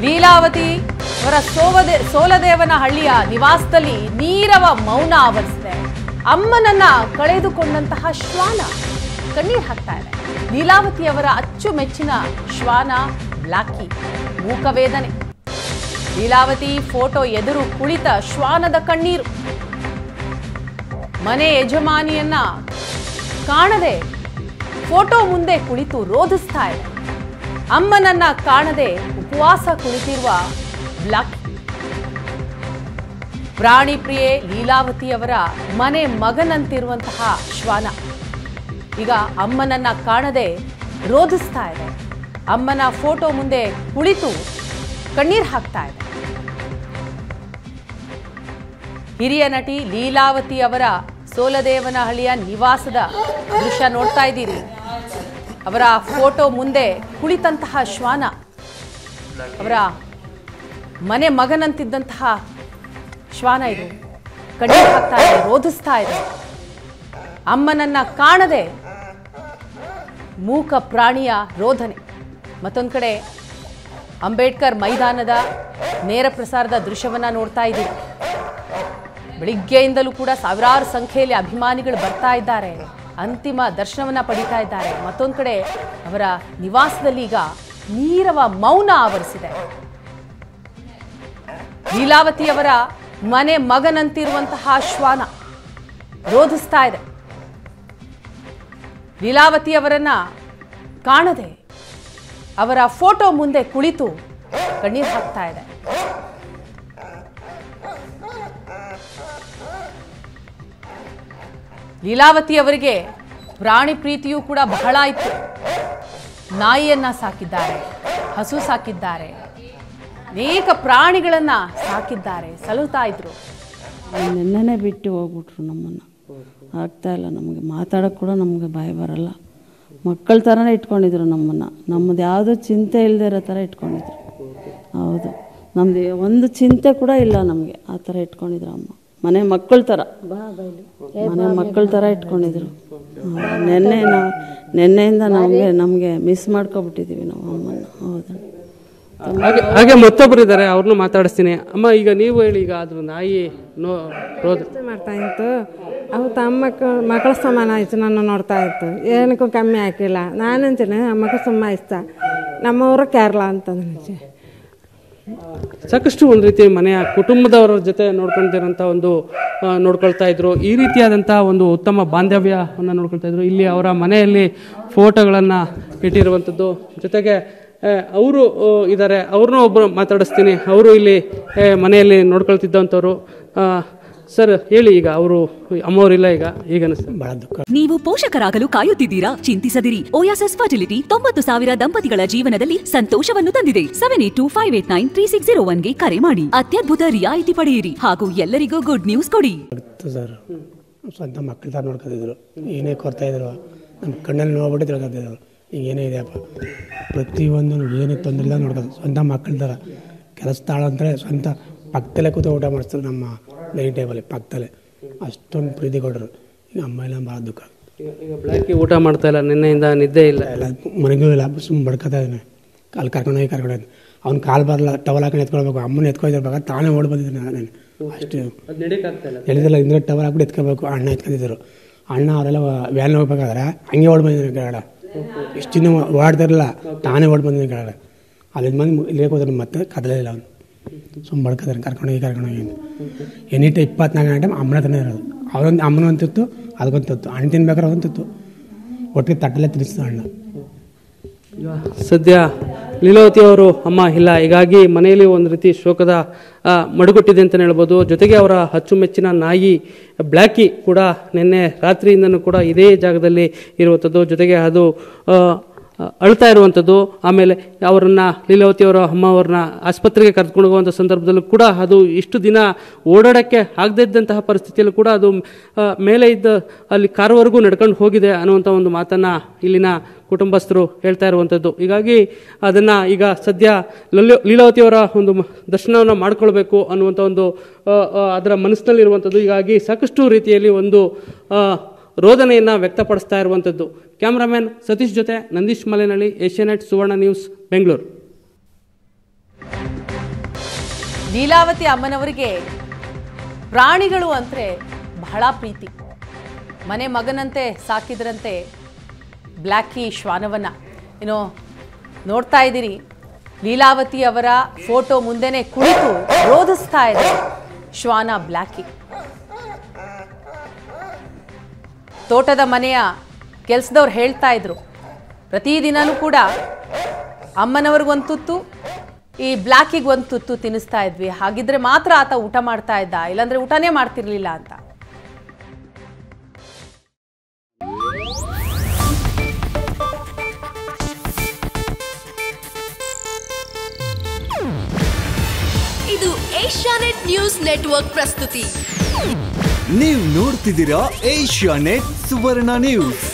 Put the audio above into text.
ಲೀಲಾವತಿ ಅವರ ಸೋವದೆ ಸೋಲದೇವನ ಹಳ್ಳಿಯ ನಿವಾಸದಲ್ಲಿ ನೀರವ ಮೌನ ಆವರಿಸಿದೆ ಅಮ್ಮನನ್ನ ಕಳೆದುಕೊಂಡಂತಹ ಶ್ವಾನ ಕಣ್ಣೀರ್ ಹಾಕ್ತಾ ಇದೆ ಲೀಲಾವತಿ ಅವರ ಅಚ್ಚುಮೆಚ್ಚಿನ ಶ್ವಾನ ಬ್ಲಾಕಿ ಮೂಕವೇದನೆ ಲೀಲಾವತಿ ಫೋಟೋ ಎದುರು ಕುಳಿತ ಶ್ವಾನದ ಕಣ್ಣೀರು ಮನೆ ಯಜಮಾನಿಯನ್ನ ಕಾಣದೆ ಫೋಟೋ ಮುಂದೆ ಕುಳಿತು ರೋಧಿಸ್ತಾ ಇದೆ ಅಮ್ಮನನ್ನ ಕಾಣದೆ ಉಪವಾಸ ಕುಳಿತಿರುವ ಬ್ಲಾಕ್ ಪ್ರಾಣಿ ಪ್ರಿಯೆ ಲೀಲಾವತಿ ಅವರ ಮನೆ ಮಗನಂತಿರುವಂತಹ ಶ್ವಾನ ಈಗ ಅಮ್ಮನನ್ನ ಕಾಣದೆ ರೋಧಿಸ್ತಾ ಇದೆ ಅಮ್ಮನ ಫೋಟೋ ಮುಂದೆ ಕುಳಿತು ಕಣ್ಣೀರ್ ಹಾಕ್ತಾ ಇದೆ ಹಿರಿಯ ನಟಿ ಲೀಲಾವತಿ ಅವರ ಸೋಲದೇವನಹಳ್ಳಿಯ ನಿವಾಸದ ದೃಶ್ಯ ನೋಡ್ತಾ ಇದ್ದೀರಿ ಅವರ ಫೋಟೋ ಮುಂದೆ ಕುಳಿತಂತಹ ಶ್ವಾನ ಅವರ ಮನೆ ಮಗನಂತಿದ್ದಂತಹ ಶ್ವಾನ ಇದು ಕಣ್ಣೀರು ಹಾಕ್ತಾ ಇದೆ ರೋಧಿಸ್ತಾ ಇದೆ ಅಮ್ಮನನ್ನ ಕಾಣದೆ ಮೂಕ ಪ್ರಾಣಿಯ ರೋಧನೆ ಮತ್ತೊಂದು ಕಡೆ ಅಂಬೇಡ್ಕರ್ ಮೈದಾನದ ನೇರ ಪ್ರಸಾರದ ದೃಶ್ಯವನ್ನ ನೋಡ್ತಾ ಇದ್ದೀವಿ ಬೆಳಿಗ್ಗೆಯಿಂದಲೂ ಕೂಡ ಸಾವಿರಾರು ಸಂಖ್ಯೆಯಲ್ಲಿ ಅಭಿಮಾನಿಗಳು ಬರ್ತಾ ಇದ್ದಾರೆ ಅಂತಿಮ ದರ್ಶನವನ್ನ ಪಡಿತಾ ಇದ್ದಾರೆ ಮತ್ತೊಂದು ಕಡೆ ಅವರ ನಿವಾಸದಲ್ಲಿ ಈಗ ನೀರವ ಮೌನ ಆವರಿಸಿದೆ ಲೀಲಾವತಿಯವರ ಮನೆ ಮಗನಂತಿರುವಂತಹ ಶ್ವಾನ ರೋಧಿಸ್ತಾ ಇದೆ ಲೀಲಾವತಿಯವರನ್ನ ಕಾಣದೆ ಅವರ ಫೋಟೋ ಮುಂದೆ ಕುಳಿತು ಕಣ್ಣೀರು ಹಾಕ್ತಾ ಇದೆ ಲೀಲಾವತಿ ಅವರಿಗೆ ಪ್ರಾಣಿ ಪ್ರೀತಿಯೂ ಕೂಡ ಬಹಳ ಇತ್ತು ನಾಯಿಯನ್ನ ಸಾಕಿದ್ದಾರೆ ಹಸು ಸಾಕಿದ್ದಾರೆ ಅನೇಕ ಪ್ರಾಣಿಗಳನ್ನ ಸಾಕಿದ್ದಾರೆ ಸಲಹುತ್ತಾ ಇದ್ರು ನೆನ್ನೆನೇ ಬಿಟ್ಟು ಹೋಗ್ಬಿಟ್ರು ನಮ್ಮನ್ನು ಆಗ್ತಾ ಇಲ್ಲ ನಮಗೆ ಮಾತಾಡೋಕ್ಕೆ ಕೂಡ ನಮಗೆ ಭಯ ಬರಲ್ಲ ಮಕ್ಕಳ ಥರನೇ ಇಟ್ಕೊಂಡಿದ್ರು ನಮ್ಮನ್ನು ನಮ್ಮದು ಯಾವುದೂ ಚಿಂತೆ ಇಲ್ಲದೆ ಇರೋ ಥರ ಇಟ್ಕೊಂಡಿದ್ರು ಹೌದು ನಮ್ಮದು ಒಂದು ಚಿಂತೆ ಕೂಡ ಇಲ್ಲ ನಮಗೆ ಆ ಥರ ಇಟ್ಕೊಂಡಿದ್ರು ಅಮ್ಮ ಮನೆ ಮಕ್ಕಳ ಥರ ಮನೆ ಮಕ್ಕಳ ಥರ ಇಟ್ಕೊಂಡಿದ್ರು ಹೌದು. ನೆನ್ನೆ ನಾವು ನೆನ್ನೆಯಿಂದ ನಮಗೆ ನಮಗೆ ಮಿಸ್ ಮಾಡ್ಕೊಬಿಟ್ಟಿದ್ದೀವಿ ನಾವು ಅಮ್ಮನ ಹೌದು ಹಾಗೆ ಹಾಗೆ ಮತ್ತೊಬ್ರು ಇದ್ದಾರೆ ಅವ್ರನ್ನೂ ಮಾತಾಡಿಸ್ತೀನಿ ಅಮ್ಮ ಈಗ ನೀವು ಹೇಳಿ ಈಗ ಅದ್ರ ನಾಯಿ ನೋ ರೋದ್ ಇಷ್ಟ ಮಾಡ್ತಾ ಇತ್ತು ಅವು ತಮ್ಮ ಮಕ್ಕಳು ಮಕ್ಕಳ ಸಮಾನ ಆಯಿತು ನನ್ನ ನೋಡ್ತಾ ಇತ್ತು ಏನಕ್ಕೂ ಕಮ್ಮಿ ಹಾಕಿಲ್ಲ ನಾನಂತೀನಿ ಅಮ್ಮಕ್ಕೆ ಸುಮ್ಮ ಇಷ್ಟ ನಮ್ಮ ಊರು ಕೇರಳ ಅಂತ ನನಗೆ ಸಾಕಷ್ಟು ಒಂದು ರೀತಿ ಮನೆಯ ಕುಟುಂಬದವರ ಜೊತೆ ನೋಡ್ಕೊಳ್ತಿರೋಂಥ ಒಂದು ಆ, ನೋಡ್ಕೊಳ್ತಾ ಇದ್ರು ಈ ರೀತಿಯಾದಂಥ ಒಂದು ಉತ್ತಮ ಬಾಂಧವ್ಯವನ್ನು ನೋಡ್ಕೊಳ್ತಾ ಇದ್ರು ಇಲ್ಲಿ ಅವರ ಮನೆಯಲ್ಲಿ ಫೋಟೋಗಳನ್ನು ಇಟ್ಟಿರುವಂಥದ್ದು ಜೊತೆಗೆ ಅವರು ಇದ್ದಾರೆ ಅವ್ರನ್ನೂ ಒಬ್ಬರು ಮಾತಾಡಿಸ್ತೀನಿ ಅವರು ಇಲ್ಲಿ ಆ, ಮನೆಯಲ್ಲಿ ನೋಡ್ಕೊಳ್ತಿದ್ದಂಥವ್ರು ಆ, ಸರ್ ಹೇಳಿ ಈಗ ಅವರು ಅಮ್ಮವರಿಲ್ಲ ಈಗ ಈಗ ಅನಿಸ್ತದೆ ಬಹಳ ದುಃಖ ನೀವು ಪೋಷಕರಾಗಲು ಕಾಯುತ್ತಿದ್ದೀರಾ ಚಿಂತಿಸದಿರಿ ಓಯಾಸಸ್ ಫರ್ಟಿಲಿಟಿ ತೊಂಬತ್ತು ಸಾವಿರ ದಂಪತಿಗಳ ಜೀವನದಲ್ಲಿ ಸಂತೋಷವನ್ನು ತಂದಿದೆ seven eight two five eight nine three six zero ಒನ್ಗೆ ಕರೆ ಮಾಡಿ ಅತ್ಯದ್ಭುತ ರಿಯಾಯಿತಿ ಪಡೆಯಿರಿ ಹಾಗೂ ಎಲ್ಲರಿಗೂ ಗುಡ್ ನ್ಯೂಸ್ ಕೊಡಿ ಆಗುತ್ತೆ ಸರ್ ಸ್ವಂತ ಮಕ್ಕಳ ಥರ ನೋಡ್ಕೊತಿದ್ರು ಏನೇ ಕೊಡ್ತಾ ಇದ್ರು ನಮ್ಮ ಕಣ್ಣಲ್ಲಿ ನೋಡ್ಬಿಟ್ಟು ತಿಳ್ಕೊತಿದ್ರು ಈಗ ಏನೇ ಇದೆಯಪ್ಪ ಪ್ರತಿಯೊಂದು ಏನೇ ತೊಂದರೆ ಇಲ್ಲ ನೋಡ್ಕೋದು ಸ್ವಂತ ಮಕ್ಕಳ ಥರ ಕೆಲಸ ತಾಳ ಅಂತಾರೆ ಸ್ವಂತ ಪಕ್ಕದಲ್ಲೇ ಕೂತು ಊಟ ಮಾಡಿಸ್ತಾರೆ ನಮ್ಮ ಡೈನಿಂಗ್ ಟೇಬಲ್ಲಿ ಪಕ್ಕದಲ್ಲೇ ಅಷ್ಟೊಂದು ಪ್ರೀತಿ ಕೊಟ್ಟರು ಈಗ ಅಮ್ಮ ಎಲ್ಲ ಭಾಳ ದುಃಖ ಈಗ ಈಗ ಬ್ಲ್ಯಾಕಿ ಊಟ ಮಾಡ್ತಾ ಇಲ್ಲ ನಿನ್ನೆಯಿಂದ ನಿದ್ದೆ ಇಲ್ಲ ಎಲ್ಲ ಮನೆಗೂ ಇಲ್ಲ ಸುಮ್ಮನೆ ಬಡ್ಕೊತಾ ಇದ್ದಾನೆ ಕಾಲು ಕರ್ಕೊಂಡೋಗಿ ಕರ್ಕೊಂಡೋಗಿ ಅವ್ನು ಕಾಲು ಬರಲ್ಲ ಟವಲ್ ಹಾಕೊಂಡು ಎತ್ಕೊಳ್ಬೇಕು ಅಮ್ಮನ ಎತ್ಕೊಯ್ದಿರ್ಬೇಕು ತಾನೇ ಓಡ್ ಬಂದಿದ್ದಾನೆ ನಾನು ಅಷ್ಟು ಅದು ನಡೀಕಾಗ್ತಾ ಇಲ್ಲ ಎಲ್ಲಿದೆಲ್ಲ ಹಿಂದೆ ಟವರ್ ಹಾಕ್ಬಿಟ್ಟು ಎತ್ಕೋಬೇಕು ಅಣ್ಣ ಎತ್ಕೊಂಡಿದ್ರು ಅಣ್ಣ ಅವರೆಲ್ಲ ವ್ಯಾನ್ ಹೋಗ್ಬೇಕಾದ್ರೆ ಹಂಗೆ ಓಡ್ ಬಂದಿದ್ದಾನೆ ಕೆಳಗಡೆ ಇಷ್ಟು ದಿನ ಓಡಾಡ್ತಿರಲಿಲ್ಲ ತಾನೇ ಓಡ್ ಬಂದಿದ್ದಾನೆ ಕೆಳಗಡೆ ಅಲ್ಲಿಂದ ಬಂದು ಇಲ್ಲೇ ಹೋದ್ರೆ ಮತ್ತೆ ಕದಲಿಲ್ಲ ಅವನು ಸುಮ್ಮನೆ ಬಡ್ಕೋದಾನೆ ಕರ್ಕೊಂಡೋಗಿ ಕರ್ಕೊಂಡೋಗಿ ಅಂತ ಎನಿ ಟೈಮ್ ಇಪ್ಪತ್ನಾಲ್ಕು ಗಂಟೆ ಅಮ್ಮನ ಹತ್ರನೇ ಇರೋದು ಅವರೊಂದು ಅಮ್ಮನ ಅಂತಿತ್ತು ಅದಕ್ಕೊಂದು ತುತ್ತು ಹಣ್ಣು ತಿನ್ಬೇಕಾದ್ರೆ ಒಂದು ತುತ್ತು ಒಟ್ಟಿಗೆ ತಟ್ಟಲೆ ತಿನ್ನಿಸ್ತು ಅಣ್ಣ ಈಗ ಸದ್ಯ ಲೀಲಾವತಿ ಅವರು ಅಮ್ಮ ಇಲ್ಲ ಹೀಗಾಗಿ ಮನೆಯಲ್ಲಿ ಒಂದು ರೀತಿ ಶೋಕದ ಆ, ಮಡುಗಟ್ಟಿದೆ ಅಂತಲೇ ಹೇಳ್ಬೋದು ಜೊತೆಗೆ ಅವರ ಅಚ್ಚುಮೆಚ್ಚಿನ ನಾಯಿ ಬ್ಲ್ಯಾಕಿ ಕೂಡ ನಿನ್ನೆ ರಾತ್ರಿಯಿಂದನೂ ಕೂಡ ಇದೇ ಜಾಗದಲ್ಲಿ ಇರುವಂಥದ್ದು ಜೊತೆಗೆ ಅದು ಆ, ಅಳ್ತಾ ಇರುವಂಥದ್ದು ಆಮೇಲೆ ಅವರನ್ನ ಲೀಲಾವತಿ ಅವರ ಅಮ್ಮ ಅವ್ರನ್ನ ಆಸ್ಪತ್ರೆಗೆ ಕರೆದುಕೊಂಡು ಹೋಗುವಂಥ ಸಂದರ್ಭದಲ್ಲೂ ಕೂಡ ಅದು ಇಷ್ಟು ದಿನ ಓಡಾಡಕ್ಕೆ ಆಗದೇ ಇದ್ದಂತಹ ಪರಿಸ್ಥಿತಿಯಲ್ಲೂ ಕೂಡ ಅದು ಆ, ಮೇಲೆ ಇದ್ದ ಅಲ್ಲಿ ಕಾರವರೆಗೂ ನಡ್ಕೊಂಡು ಹೋಗಿದೆ ಅನ್ನುವಂಥ ಒಂದು ಮಾತನ್ನ ಇಲ್ಲಿನ ಕುಟುಂಬಸ್ಥರು ಹೇಳ್ತಾ ಇರುವಂಥದ್ದು ಹೀಗಾಗಿ ಅದನ್ನ ಈಗ ಸದ್ಯ ಲಲ್ಯ ಲೀಲಾವತಿಯವರ ಒಂದು ಮ- ದರ್ಶನವನ್ನು ಮಾಡ್ಕೊಳ್ಬೇಕು ಅನ್ನುವಂಥ ಒಂದು ಆ, ಆ, ಅದರ ಮನಸ್ಸಿನಲ್ಲಿರುವಂಥದ್ದು ಹೀಗಾಗಿ ಸಾಕಷ್ಟು ರೀತಿಯಲ್ಲಿ ಒಂದು ಆ, ರೋದನೆಯನ್ನು ವ್ಯಕ್ತಪಡಿಸ್ತಾ ಇರುವಂಥದ್ದು ಕ್ಯಾಮ್ರಾಮ್ಯಾನ್ ಸತೀಶ್ ಜೊತೆ ನಂದೀಶ್ ಮಲೆನಳ್ಳಿ ಏಷ್ಯಾನೆಟ್ ಸುವರ್ಣ ನ್ಯೂಸ್ ಬೆಂಗಳೂರು ಲೀಲಾವತಿ ಅಮ್ಮನವರಿಗೆ ಪ್ರಾಣಿಗಳು ಅಂದರೆ ಬಹಳ ಪ್ರೀತಿ ಮನೆ ಮಗನಂತೆ ಸಾಕಿದ್ರಂತೆ ಬ್ಲ್ಯಾಕಿ ಶ್ವಾನವನ್ನ ಏನೋ ನೋಡ್ತಾ ಇದ್ದೀರಿ ಲೀಲಾವತಿ ಅವರ ಫೋಟೋ ಮುಂದೆನೆ ಕುಳಿತು ರೋಧಿಸ್ತಾ ಇದೆ ಶ್ವಾನ ಬ್ಲ್ಯಾಕಿ ತೋಟದ ಮನೆಯ ಕೆಲಸದವ್ರು ಹೇಳ್ತಾ ಇದ್ರು ಪ್ರತಿದಿನನೂ ಕೂಡ ಅಮ್ಮನವ್ರಿಗೊಂದು ತುತ್ತು ಈ ಬ್ಲ್ಯಾಕಿಗೆ ಒಂದು ತುತ್ತು ತಿನ್ನಿಸ್ತಾ ಇದ್ವಿ ಹಾಗಿದ್ರೆ ಮಾತ್ರ ಆತ ಊಟ ಮಾಡ್ತಾ ಇದ್ದ ಇಲ್ಲಾಂದ್ರೆ ಊಟನೇ ಮಾಡ್ತಿರ್ಲಿಲ್ಲ ಅಂತ ಇದು ಏಷ್ಯಾನೆಟ್ ನ್ಯೂಸ್ ನೆಟ್ವರ್ಕ್ ಪ್ರಸ್ತುತಿ ನೀವು ನೋಡ್ತಿದ್ದೀರಾ ಏಷ್ಯಾ ನೆಟ್ ಸುವರ್ಣ ನ್ಯೂಸ್